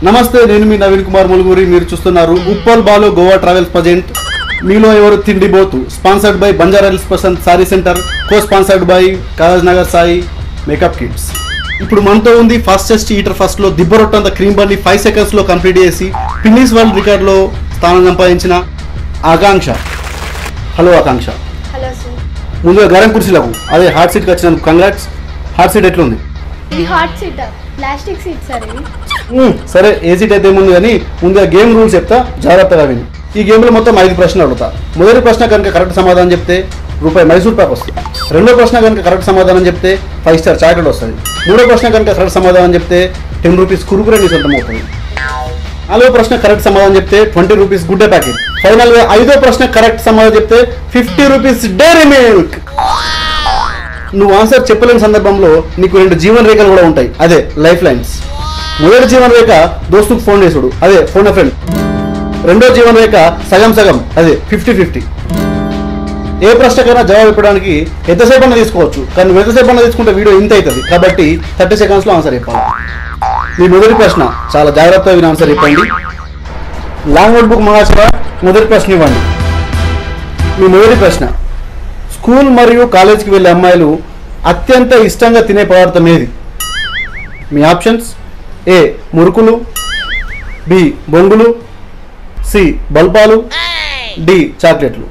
నమస్తే నేను మీ నవీన్ కుమార్ ములుగురి మీరు చూస్తున్నారు ఉప్పల్ బాలు గోవా ట్రావెల్స్ ప్రజెంట్ మీలో ఎవరు తిండి బోతు sponsored by Banjara Hills Pasand sari centre co sponsored by Kagaznagar Sai makeup kits ఇప్పుడు మనతో ఉంది ఫాస్టెస్ట్ ఈటర్ ఫస్ట్ లో దిబ్బరొట్టంత క్రీమ్ బండి ఫైవ్ సెకండ్స్ లో కంప్లీట్ చేసి పిన్నిస్ వరల్డ్ రికార్డ్ లో స్థానం సంపాదించిన Akanksha hello Akanksha hello sir ముందుగా గరం కుర్చీలకు అదే హార్ట్ సీట్కి వచ్చినందుకు కంగ్రాట్స్ హార్ట్ సీట్ ఎట్లుంది ఇది hot seat plastic seat sir ఇది మ్మ్. సరే ఏ సీట్ అయితే ముందు కానీ ముందుగా గేమ్ రూల్స్ చెప్తా జాగ్రత్తగా విని ఈ గేమ్లో మొత్తం ఐదు ప్రశ్నలు అడుగుతా మొదటి ప్రశ్న కనుక కరెక్ట్ సమాధానం చెప్తే రూపాయి మైసూర్ పాక్ వస్తుంది రెండో ప్రశ్న కనుక కరెక్ట్ సమాధానం చెప్తే ఫైవ్ స్టార్ చాక్లెట్ వస్తుంది మూడో ప్రశ్న కనుక కరెక్ట్ సమాధానం చెప్తే టెన్ రూపీస్ కురుకురే నీ సొంతం అవుతుంది నాలుగో ప్రశ్న కరెక్ట్ సమాధానం చెప్తే twenty rupees Good Day packet final గా ఐదో ప్రశ్న కరెక్ట్ సమాధానం చెప్తే ఫిఫ్టీ రూపీస్ డైరీ మిల్క్ నువ్వు ఆన్సర్ చెప్పలేని సందర్భంలో నీకు రెండు జీవన రేఖలు కూడా ఉంటాయి అదే లైఫ్ లైన్స్ మొదటి జీవన రేఖ దోస్తుకు ఫోన్ చేసుడు అదే ఫోన్ ఫ్రెండ్ రెండో జీవన రేఖ సగం సగం అదే ఫిఫ్టీ ఫిఫ్టీ ఏ ప్రశ్నకైనా జవాబు ఇవ్వడానికి ఎంతసేపు అన్నా తీసుకోవచ్చు కానీ నువ్వు ఎంతసేపు అన్నా తీసుకుంటే వీడియో ఇంత అవుతుంది కాబట్టి థర్టీ సెకండ్స్లో ఆన్సర్ చెప్పాలి మీ మొదటి ప్రశ్న చాలా జాగ్రత్తగా విని ఆన్సర్ చెప్పండి లాంగ్ నోట్బుక్ మహాశయ మొదటి ప్రశ్న ఇవ్వండి మీ మొదటి ప్రశ్న స్కూల్ మరియు కాలేజీకి వెళ్ళే అమ్మాయిలు అత్యంత ఇష్టంగా తినే పదార్థం ఏది మీ ఆప్షన్స్ ఏ మురుకులు బి బొంగులు సి బల్పాలు డి చాక్లెట్లు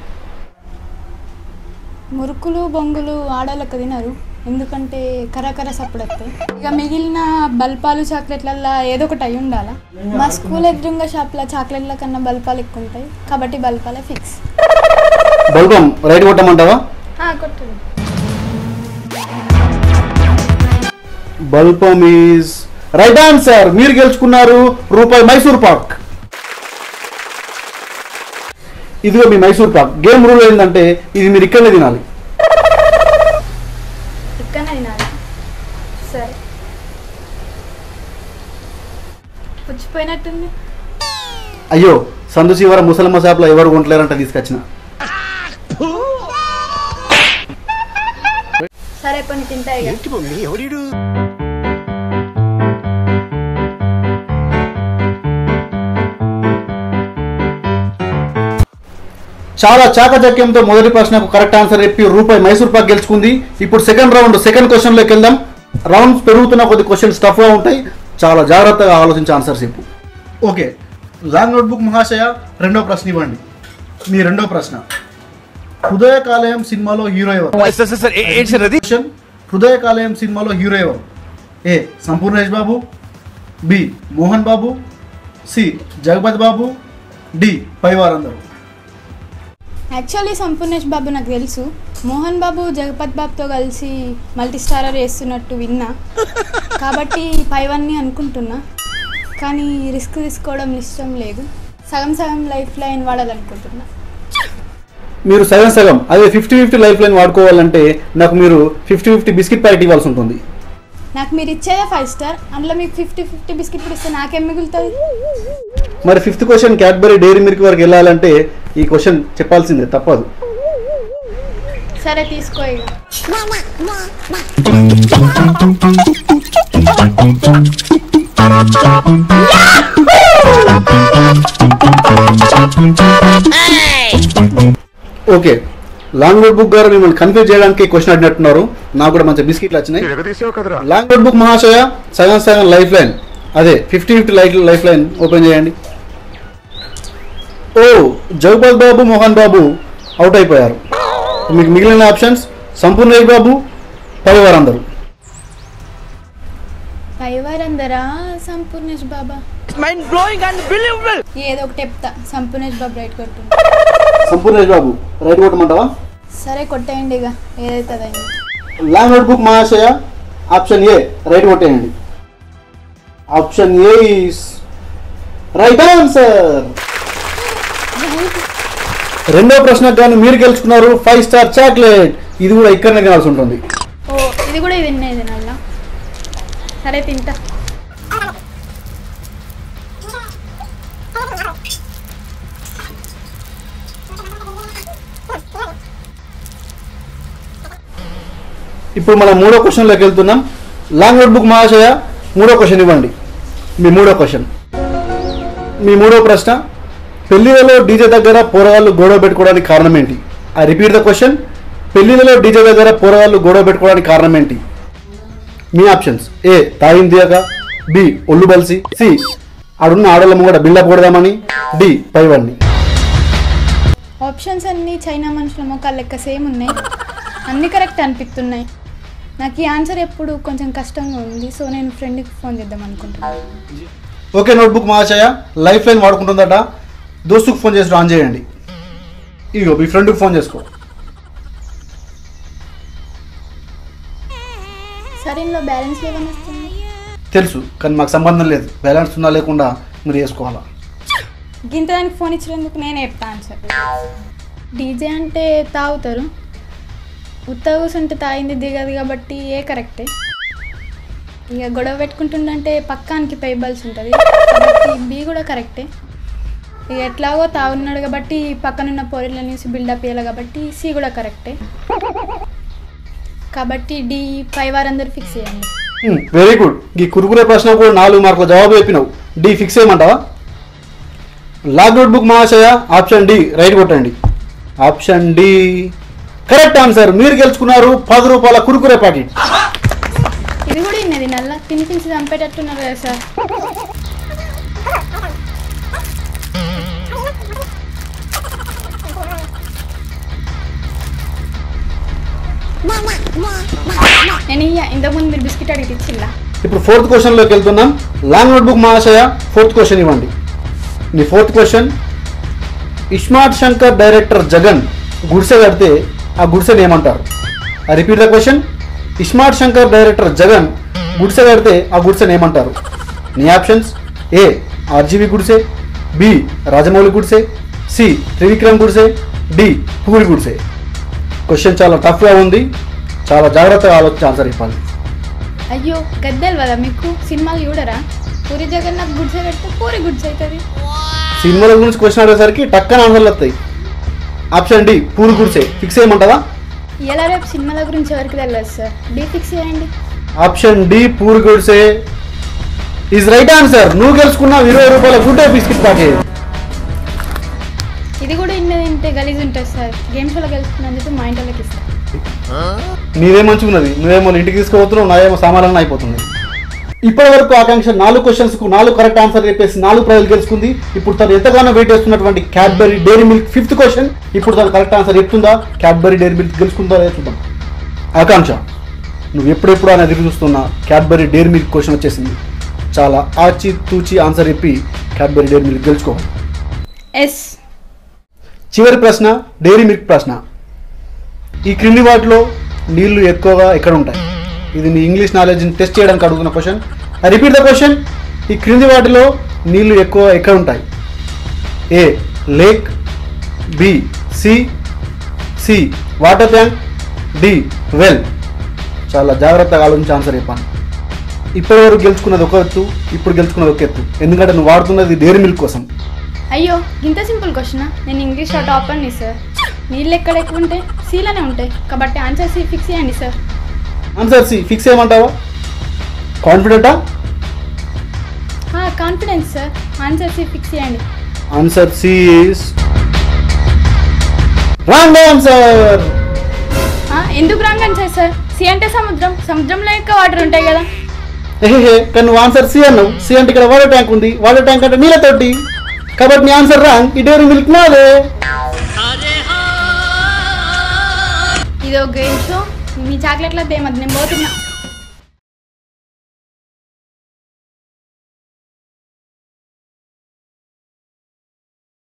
మురుకులు బొంగులు ఆడోళ్ళకి తినరు ఎందుకంటే కరకర సప్పుడు వస్తాయి ఇక మిగిలిన బల్పాలు చాక్లెట్లల్లో ఏదో ఒకటి అయి ఉండాలా మా స్కూల్ ఎదురుగా షాప్లో చాక్లెట్ల కన్నా బల్పాలు ఎక్కువ ఉంటాయి కాబట్టి బల్పాలే ఫిక్స్ బల్పం రైట్ కొట్టమంటావా కొట్టండి బల్పం ఈజ్ రైట్ ఆన్సర్ మీరు గెలుచుకున్నారు రూపాయి మైసూర్ పాక్ ఇదిగో మీ మైసూర్ పాక్ గేమ్ రూల్ ఏంటంటే ఇది మీరు ఇక్కడనే తినాలి ఇక్కడ తినాలి సరే పుచ్చిపోయినట్టుంది అయ్యో సందు శివర ముసలమ్మ షాప్లో ఎవరు కొంటలేరంట తీసుకొచ్చిన సరే పని తింటా ఇక చాలా చాకచక్యంతో మొదటి ప్రశ్నకు కరెక్ట్ ఆన్సర్ చెప్పి రూపాయి మైసూర్ పాక్ గెలుచుకుంది ఇప్పుడు సెకండ్ రౌండ్ సెకండ్ క్వశ్చన్లోకి వెళ్దాం రౌండ్స్ పెరుగుతున్న కొద్ది క్వశ్చన్స్ టఫ్గా ఉంటాయి చాలా జాగ్రత్తగా ఆలోచించి ఆన్సర్ చెప్పు ఓకే లాంగ్ నోట్బుక్ మహాశయ రెండో ప్రశ్న ఇవ్వండి మీ రెండో ప్రశ్న హృదయ కాలేయం సినిమాలో హీరో ఎవరు సార్ సార్ సార్ ఏంటి సార్ అది క్వశ్చన్ హృదయ కాలేయం సినిమాలో హీరో ఎవరు A Sampoornesh Babu B Mohan Babu C Jagapathi Babu D పైవారందరూ యాక్చువల్లీ సంపూర్ణేష్ బాబు నాకు తెలుసు మోహన్ బాబు జగపత్ బాబుతో కలిసి మల్టీ స్టారర్ వేస్తున్నట్టు విన్నా కాబట్టి పైవన్నీ అనుకుంటున్నా కానీ రిస్క్ తీసుకోవడం ఇష్టం లేదు సగం సగం లైఫ్ లైన్ వాడాలనుకుంటున్నా మీరు సగం సగం అదే ఫిఫ్టీ ఫిఫ్టీ లైఫ్ లైన్ వాడుకోవాలంటే నాకు మీరు ఫిఫ్టీ ఫిఫ్టీ బిస్కెట్ ప్యాకెట్ ఇవ్వాల్సి ఉంటుంది నాకు మీరు ఇచ్చేదే ఫైవ్ స్టార్ అందులో మీకు ఫిఫ్టీ ఫిఫ్టీ బిస్కెట్ కూడా ఇస్తే నాకేం మిగులుతుంది మరి fifth question Cadbury Dairy Milk వరకు వెళ్ళాలంటే ఈ క్వశ్చన్ చెప్పాల్సిందే తప్పదు సరే తీసుకో ఇక ఓకే లాంగ్ నోట్ బుక్ గారు మిమ్మల్ని కన్ఫ్యూజ్ చేయడానికి క్వశ్చన్ అడిగినట్టున్నారు నాకు కూడా మంచి బిస్కెట్లు వచ్చినాయి లాంగ్ నోట్ బుక్ మహాశయ సగం సగం లైఫ్ లైన్ అదే fifty fifty life lifeline open చేయండి ఓ జగపత్ బాబు మోహన్ బాబు అవుట్ అయిపోయారు మీకు మిగిలిన ఆప్షన్స్ సంపూర్ణ బాబు పైవారందరూ పైవారందరా Sampoornesh Baba mind blowing and believable ఏదో ఒకటి చెప్తా సంపూర్ణేష్ బాబు రైట్ కొట్టు సంపూర్ణ బాబు రైట్ కొట్టమంటావా సరే కొట్టేయండి ఇక ఏదైతే అదైంది లాంగ్ నోట్ బుక్ మహాశయ ఆప్షన్ ఏ రైట్ కొట్టేయండి option A is right answer రెండో ప్రశ్నకు గాను మీరు గెలుచుకున్నారు ఫైవ్ స్టార్ చాక్లెట్ ఇది కూడా ఇక్కడనే తినాల్సి ఉంటుంది ఓ ఇది కూడా ఇది తినేది నల్లా సరే తింటా ఇప్పుడు మనం మూడో క్వశ్చన్లోకి వెళ్తున్నాం లాంగ్ నోట్ బుక్ మహాశయ మూడో క్వశ్చన్ ఇవ్వండి మీ మూడో క్వశ్చన్ మీ మూడో ప్రశ్న పెళ్లిలలో డీజే దగ్గర పోరగాళ్ళు గొడవ పెట్టుకోవడానికి కారణం ఏంటి ఐ రిపీట్ ద క్వశ్చన్ పెళ్లిలలో డీజే దగ్గర పోరగాళ్ళు గొడవ పెట్టుకోవడానికి కారణం ఏంటి మీ ఆప్షన్స్ ఏ తాగిందియాక బి ఒళ్ళు బలిసి సి ఆడున్న ఆడల ముంగడ బిల్డప్ కొడదామని డి పైవన్నీ ఆప్షన్స్ అన్నీ చైనా మనుషుల మొక్కలు లెక్క సేమ్ ఉన్నాయి అన్నీ కరెక్ట్ అనిపిస్తున్నాయి నాకు ఈ ఆన్సర్ ఎప్పుడు కొంచెం కష్టంగా ఉంది సో నేను ఫ్రెండ్కి ఫోన్ చేద్దాం అనుకుంటున్నాను ఓకే నోట్బుక్ మహాశయ లైఫ్ లైన్ వాడుకుంటుందట దోస్తుకు ఫోన్ చేసి ఆన్ చేయండి ఇగో మీ ఫ్రెండ్కి ఫోన్ చేసుకో సరే ఇందులో బ్యాలెన్స్ లేవని వస్తుంది తెలుసు కానీ మాకు సంబంధం లేదు బ్యాలెన్స్ ఉన్నా లేకుండా మీరు వేసుకోవాలా గింత దానికి ఫోన్ ఇచ్చినందుకు నేనే చెప్తా ఆన్సర్ డీజే అంటే తాగుతారు ఉత్త కూర్చుంటే తాగింది దిగదు కాబట్టి ఏ కరెక్టే ఇక గొడవ పెట్టుకుంటుండంటే పక్కానికి పైబల్స్ ఉంటుంది కాబట్టి బి కూడా కరెక్టే ఇక ఎట్లాగో తాగున్నాడు కాబట్టి పక్కనున్న పోరీలను చూసి బిల్డప్ ఇవ్వాలి కాబట్టి సి కూడా కరెక్టే కాబట్టి డి పై వారందరూ ఫిక్స్ చేయండి వెరీ గుడ్ ఈ కురుకురే ప్రశ్న కూడా నాలుగు మార్కుల జవాబు చెప్పినావు డి ఫిక్స్ చేయమంటావా లాగ్ నోట్ బుక్ మహాశయ ఆప్షన్ డి రైట్ కొట్టండి ఆప్షన్ డి కరెక్ట్ ఆన్సర్ మీరు గెలుచుకున్నారు పది రూపాయల కురుకురే ప్యాకెట్ ఇది కూడా ఇన్నది నల్ల తినిపించి చంపేటట్టున్నారు కదా సార్ నేను ఇయ్య ఇంతకుముందు మీరు బిస్కెట్ అడిగి ఇచ్చిల్లా ఇప్పుడు ఫోర్త్ క్వశ్చన్లోకి వెళ్తున్నాం లాంగ్ నోట్బుక్ మహాశయ ఫోర్త్ క్వశ్చన్ ఇవ్వండి మీ fourth question iSmart Shankar director Jagan గుడిసె కడితే ఆ గుడిసెని ఏమంటారు I repeat the question iSmart Shankar director Jagan గుడిసె కడితే ఆ గుడిసెని ఏమంటారు నీ ఆప్షన్స్ ఏ ఆర్జీవి గుడిసె బి రాజమౌళి గుడిసె సి త్రివిక్రమ్ గుడిసె డి పూరి గుడిసె క్వశ్చన్ చాలా టఫ్గా ఉంది చాలా జాగ్రత్తగా ఆలోచించి ఆన్సర్ ఇవ్వాలి అయ్యో గద్దెలు కదా మీకు సినిమాలు చూడరా పూరి జగన్నాథ్ గుడ్సే పెడితే పూరి గుడ్స్ అవుతుంది సినిమాల గురించి క్వశ్చన్ అడిగేసరికి టక్కన ఆన్సర్లు వస్తాయి ఆప్షన్ డి పూరి గుడిసే ఫిక్స్ చేయమంటావా ఇలా రేపు సినిమాల గురించి ఎవరికి తెలియదు సార్ డీ ఫిక్స్ చేయండి ఆప్షన్ డి పూరి గుడిసే ఈజ్ రైట్ ఆన్సర్ నువ్వు గెలుచుకున్నావు ఇరవై రూపాయల గుడ్ డే బిస్కెట్ ప్యాకేజ్ ఇది కూడా ఇన్నది తింటే గలీజ్ ఉంటుంది సార్ గేమ్స్ వల్ల గెలుచుకున్నాను చెప్పి మా ఇంట్లోకి ఇస్తాను నీదే మంచిగున్నది నువ్వేమో ఇంటికి తీసుకుపోతున్నావు నాదేమో సామాన్లు అయిపోతుంది ఇప్పటి వరకు ఆకాంక్ష నాలుగు క్వశ్చన్స్ కు నాలుగు కరెక్ట్ ఆన్సర్ చెప్పేసి నాలుగు ప్రైజులు గెలుచుకుంది ఇప్పుడు తను ఎంతగానో వెయిట్ చేస్తున్నటువంటి Cadbury Dairy Milk fifth question ఇప్పుడు తను కరెక్ట్ ఆన్సర్ చెప్తుందా క్యాడ్బరీ డైరీ మిల్క్ గెలుచుకుందా లేదా చూద్దాం ఆకాంక్ష నువ్వు ఎప్పుడెప్పుడు అని ఎదురు చూస్తున్న క్యాడ్బరీ డైరీ మిల్క్ క్వశ్చన్ వచ్చేసింది చాలా ఆచి తూచి ఆన్సర్ చెప్పి క్యాడ్బరీ డైరీ మిల్క్ గెలుచుకోవాలి ఎస్ చివరి ప్రశ్న డైరీ మిల్క్ ప్రశ్న ఈ క్రింది వాటిలో నీళ్లు ఎక్కువగా ఎక్కడ ఉంటాయి ఇది నీ ఇంగ్లీష్ నాలెడ్జ్ని టెస్ట్ చేయడానికి అడుగుతున్న question I repeat the question ఈ క్రింది వాటిలో నీళ్లు ఎక్కువ ఎక్కడ ఉంటాయి A lake B sea C water tank D well చాలా జాగ్రత్తగా ఆలోచించి ఆన్సర్ చెప్పాను ఇప్పటివరకు గెలుచుకున్నది ఒక ఎత్తు ఇప్పుడు గెలుచుకున్నది ఒక ఎత్తు ఎందుకంటే నువ్వు వాడుతున్నది డైరీ మిల్క్ కోసం అయ్యో ఇంత సింపుల్ క్వశ్చన్ నేను ఇంగ్లీష్లో టాప్ అండి సార్ నీళ్ళు ఎక్కడ ఎక్కువ ఉంటాయి సీలోనే ఉంటాయి కాబట్టి ఆన్సర్ సి ఫిక్స్ చేయండి సార్ ఆన్సర్ సి ఫిక్స్ చేయమంటావా కాన్ఫిడెంటా confidence sir answer C fix చేయండి answer C is wrong answer ఆ, ఎందుకు రాంగ్ ఆన్సర్ సార్ సి అంటే సముద్రం సముద్రంలో ఎక్కువ వాటర్ ఉంటాయి కదా ఏహే కానీ నువ్వు ఆన్సర్ సి అన్నావు సి అంటే ఇక్కడ వాటర్ ట్యాంక్ ఉంది వాటర్ ట్యాంక్ అంటే నీళ్ళతోటి కాబట్టి నీ ఆన్సర్ రాంగ్ ఈ డైరీ మిల్క్ నాదే ఇది ఒక గేమ్ షో మీ చాక్లెట్ల దేమది నేను పోతున్నా